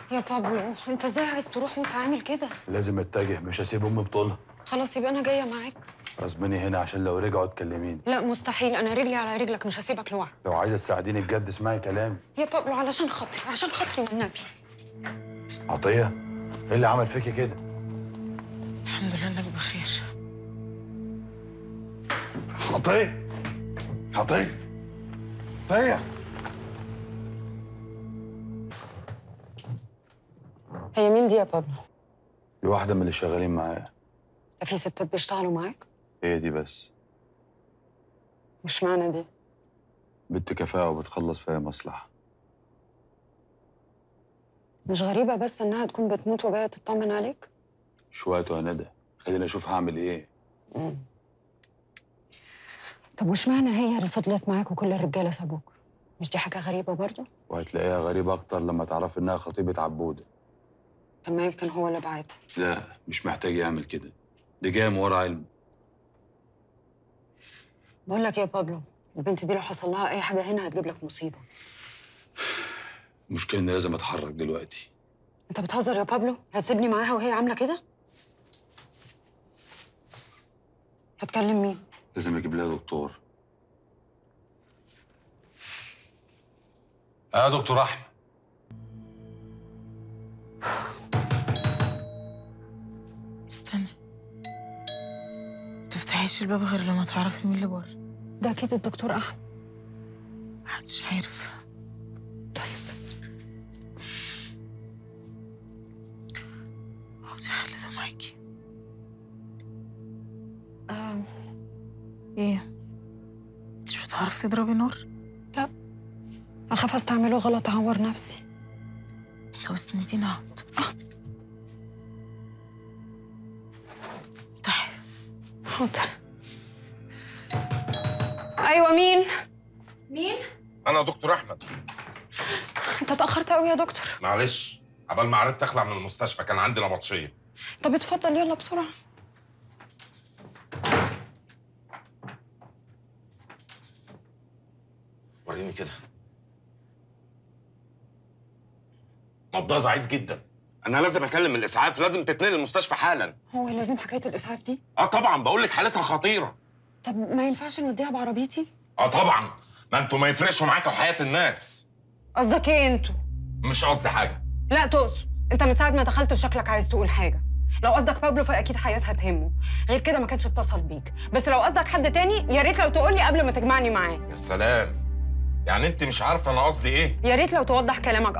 يا بابلو انت ازاي عايز تروح وانت عامل كده لازم اتجه مش هسيب امي بطولها خلاص يبقى انا جايه معاك غصبني هنا عشان لو رجعوا تكلميني لا مستحيل انا رجلي على رجلك مش هسيبك لوحدك لو عايزه تساعديني بجد اسمعي كلامي يا بابلو علشان خاطري عشان خاطري والنبي عطيه ايه اللي عمل فيكي كده الحمد لله انك بخير عطيه عطيه عطيه هي مين دي يا بابلو دي واحده من اللي شغالين معايا ده في ستات بيشتغلوا معاك هي دي بس مش معنى دي بنت كفاءه وبتخلص في اي مصلحه مش غريبه بس انها تكون بتموت وجايه تطمن عليك مش وقته يا ندى خليني اشوف هعمل ايه طب وش معنى هي اللي فضلت معاك وكل الرجاله سابوك مش دي حاجه غريبه برضه وهتلاقيها غريبه اكتر لما تعرف انها خطيبه عبوده طب ما يمكن هو اللي بعتها لا مش محتاج يعمل كده دي جايه من ورا علم بقول لك يا بابلو البنت دي لو حصل لها اي حاجه هنا هتجيب لك مصيبه المشكله اني لازم اتحرك دلوقتي انت بتهزر يا بابلو هتسيبني معاها وهي عامله كده هتكلم مين لازم اجيب لها دكتور اه دكتور احمد استنى تفتحيش الباب غير لما تعرفي مين اللي بره ده اكيد الدكتور احمد محدش عارف خدي خالد معاكي آه. ايه مش بتعرفي تضربي نار اخاف استعمله غلط اعور نفسي لو سنديني اقعد افتحي حاضر ايوه مين انا دكتور احمد انت اتاخرت قوي يا دكتور معلش عبال ما عرفت اخلع من المستشفى كان عندي نبطشيه طب اتفضل يلا بسرعه وريني كده نبضها ضعيف جدا انا لازم اكلم الاسعاف لازم تتنقل المستشفى حالا هو لازم حكايه الاسعاف دي اه طبعا بقول لك حالتها خطيره طب ما ينفعش نوديها بعربيتي اه طبعا ما انتوا ما يفرقش معاكوا حياه الناس قصدك ايه انتوا مش قصدي حاجه لا تقصد انت من ساعه ما دخلت شكلك عايز تقول حاجه لو قصدك بابلو فاكيد حياتها تهمه غير كده ما كانش اتصل بيك بس لو قصدك حد تاني يا ريت لو تقول لي قبل ما تجمعني معاه يا سلام يعني انت مش عارفه انا قصدي ايه يا ريت لو توضح كلامك